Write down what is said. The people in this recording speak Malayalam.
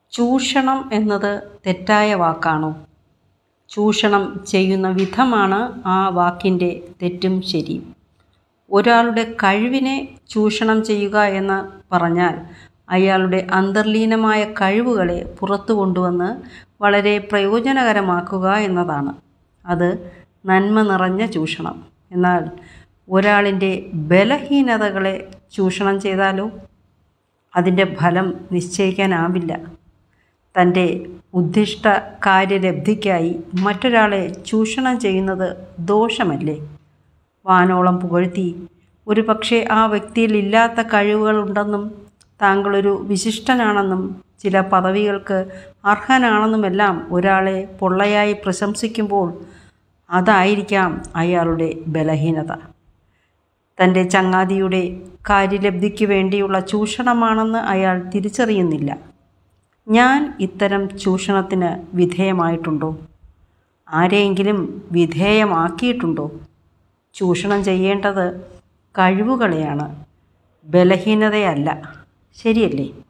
ചൂഷണം എന്നത് തെറ്റായ വാക്കാണോ ചൂഷണം ചെയ്യുന്ന വിധമാണ് ആ വാക്കിൻ്റെ തെറ്റും ശരിയും ഒരാളുടെ കഴിവിനെ ചൂഷണം ചെയ്യുക എന്ന് പറഞ്ഞാൽ അയാളുടെ അന്തർലീനമായ കഴിവുകളെ പുറത്തു കൊണ്ടുവന്ന് വളരെ പ്രയോജനകരമാക്കുക എന്നതാണ് അത് നന്മ നിറഞ്ഞ ചൂഷണം എന്നാൽ ഒരാളിൻ്റെ ബലഹീനതകളെ ചൂഷണം ചെയ്താലോ അതിൻ്റെ ഫലം നിശ്ചയിക്കാനാവില്ല തൻ്റെ ഉദ്ദിഷ്ട കാര്യലബ്ധിക്കായി മറ്റൊരാളെ ചൂഷണം ചെയ്യുന്നത് ദോഷമല്ലേ വാനോളം പുകഴ്ത്തി ഒരു പക്ഷേ ആ വ്യക്തിയിൽ ഇല്ലാത്ത കഴിവുകളുണ്ടെന്നും താങ്കളൊരു വിശിഷ്ടനാണെന്നും ചില പദവികൾക്ക് അർഹനാണെന്നുമെല്ലാം ഒരാളെ പൊള്ളയായി പ്രശംസിക്കുമ്പോൾ അതായിരിക്കാം അയാളുടെ ബലഹീനത തൻ്റെ ചങ്ങാതിയുടെ കാര്യലബ്ധിക്ക് വേണ്ടിയുള്ള ചൂഷണമാണെന്ന് അയാൾ തിരിച്ചറിയുന്നില്ല ഞാൻ ഇത്തരം ചൂഷണത്തിന് വിധേയമായിട്ടുണ്ടോ ആരെയെങ്കിലും വിധേയമാക്കിയിട്ടുണ്ടോ ചൂഷണം ചെയ്യേണ്ടത് കഴിവുകളെയാണ് ബലഹീനതയല്ല ശരിയല്ലേ